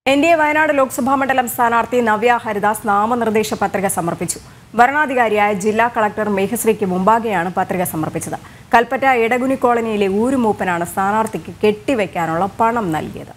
N D A Wayanad Lok Sabha മണ്ഡലം സ്ഥാനാർത്ഥി നവ്യ ഹരിദാസ് നാമനിർദ്ദേശ പത്രിക സമർപ്പിച്ചു വരണാധികാരിയായ ജില്ലാ കളക്ടർ മേഘശ്രീക്ക് മുമ്പാകെയാണ് പത്രിക സമർപ്പിച്ചത് കൽപ്പറ്റ എടഗുനി കോളനിയിലെ ഊരുമൂപ്പനാണ് സ്ഥാനാർത്ഥിക്ക് കെട്ടിവെക്കാനുള്ള പണം നൽകിയത്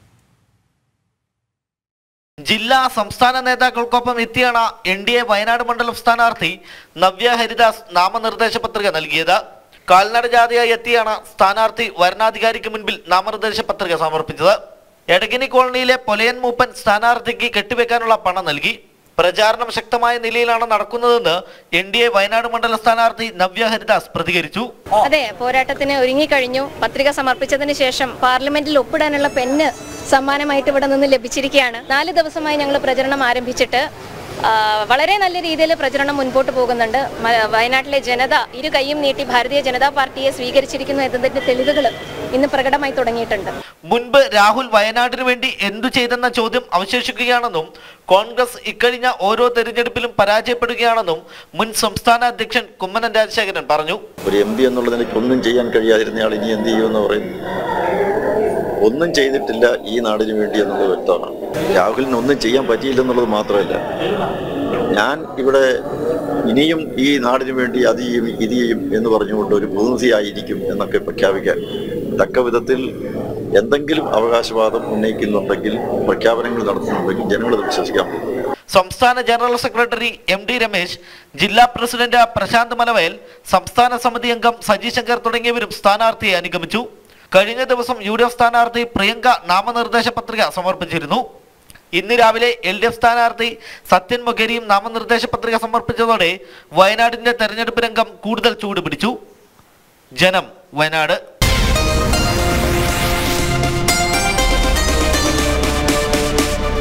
ജില്ലാ സംസ്ഥാന നേതാക്കൾക്കൊപ്പം എത്തിയാണ് എൻ ഡി എ വയനാട് മണ്ഡലം സ്ഥാനാർത്ഥി നവ്യ ഹരിദാസ് നാമനിർദ്ദേശ പത്രിക നൽകിയത് കാൽനട ജാഥയായി എത്തിയാണ് സ്ഥാനാർത്ഥി വരണാധികാരിക്ക് മുൻപിൽ നാമനിർദ്ദേശ പത്രിക സമർപ്പിച്ചത് എടഗിനി കോളനിയിലെ പൊലയൻ മൂപ്പൻ സ്ഥാനാർത്ഥിക്ക് കെട്ടിവെക്കാനുള്ള പണം നൽകി പ്രചാരണം ശക്തമായ നിലയിലാണ് നടക്കുന്നതെന്ന് എൻ ഡി എ വയനാട് മണ്ഡല സ്ഥാനാർത്ഥി നവ്യ ഹരിദാസ് പ്രതികരിച്ചു അതെ പോരാട്ടത്തിന് ഒരുങ്ങിക്കഴിഞ്ഞു പത്രിക സമർപ്പിച്ചതിന് ശേഷം പാർലമെന്റിൽ ഒപ്പിടാനുള്ള പെന്ന് സമ്മാനമായിട്ട് ഇവിടെ നിന്ന് ലഭിച്ചിരിക്കുകയാണ് നാല് ദിവസമായി ഞങ്ങൾ പ്രചരണം ആരംഭിച്ചിട്ട് ആ, വളരെ നല്ല രീതിയിൽ പ്രചരണം മുൻപോട്ട് പോകുന്നുണ്ട് മ- വയനാട്ടിലെ ജനത ഇരു കൈയും നീട്ടി ഭാരതീയ ജനതാ പാർട്ടിയെ സ്വീകരിച്ചിരിക്കുന്നു എന്നതിന്റെ തെളിവുകൾ ഇന്ന് പ്രകടമായി തുടങ്ങിയിട്ടുണ്ട് മുൻപ് രാഹുൽ വയനാടിനു വേണ്ടി എന്തു ചെയ്തെന്ന ചോദ്യം അവശേഷിക്കുകയാണെന്നും കോൺഗ്രസ് ഇക്കഴിഞ്ഞ ഓരോ തെരഞ്ഞെടുപ്പിലും പരാജയപ്പെടുകയാണെന്നും മുൻ സംസ്ഥാന അധ്യക്ഷൻ കുമ്മനം രാജശേഖരൻ പറഞ്ഞു ഒരു എം പി എന്നുള്ള നിലയ്ക്ക് ഒന്നും ചെയ്യാൻ കഴിയാതിരുന്നയാൾ ഇനി എന്ത് ചെയ്യുമെന്ന് പറയുന്നു ഒന്നും ചെയ്തിട്ടില്ല ഈ നാടിന് വേണ്ടി എന്നുള്ളത് വ്യക്തമാണ് രാഹുലിന് ഒന്നും ചെയ്യാൻ പറ്റിയില്ലെന്നുള്ളത് മാത്രമല്ല ഞാൻ ഇവിടെ ഇനിയും ഈ നാടിന് വേണ്ടി അത് ചെയ്യും ഇത് ചെയ്യും എന്ന് പറഞ്ഞുകൊണ്ട് ഒരു പ്രതിനിധിയായിരിക്കും എന്നൊക്കെ പ്രഖ്യാപിക്കാൻ തക്ക വിധത്തിൽ എന്തെങ്കിലും അവകാശവാദം ഉന്നയിക്കുന്നുണ്ടെങ്കിൽ പ്രഖ്യാപനങ്ങൾ നടത്തുന്നുണ്ടെങ്കിൽ ജനങ്ങളത് വിശ്വസിക്കാൻ പോകും സംസ്ഥാന general secretary M D Ramesh ജില്ലാ പ്രസിഡന്റ് പ്രശാന്ത് മലവയൽ സംസ്ഥാന സമിതി അംഗം സജി ശങ്കർ തുടങ്ങിയവരും സ്ഥാനാർത്ഥിയെ അനുഗമിച്ചു കഴിഞ്ഞ ദിവസം യു ഡി എഫ് സ്ഥാനാർത്ഥി പ്രിയങ്ക നാമനിർദ്ദേശ പത്രിക സമർപ്പിച്ചിരുന്നു ഇന്ന് രാവിലെ എൽ ഡി എഫ് സ്ഥാനാർത്ഥി സത്യൻ മൊഗേരിയും നാമനിർദ്ദേശ പത്രിക സമർപ്പിച്ചതോടെ വയനാടിന്റെ തെരഞ്ഞെടുപ്പ് രംഗം കൂടുതൽ ചൂടുപിടിച്ചു ജനം വയനാട്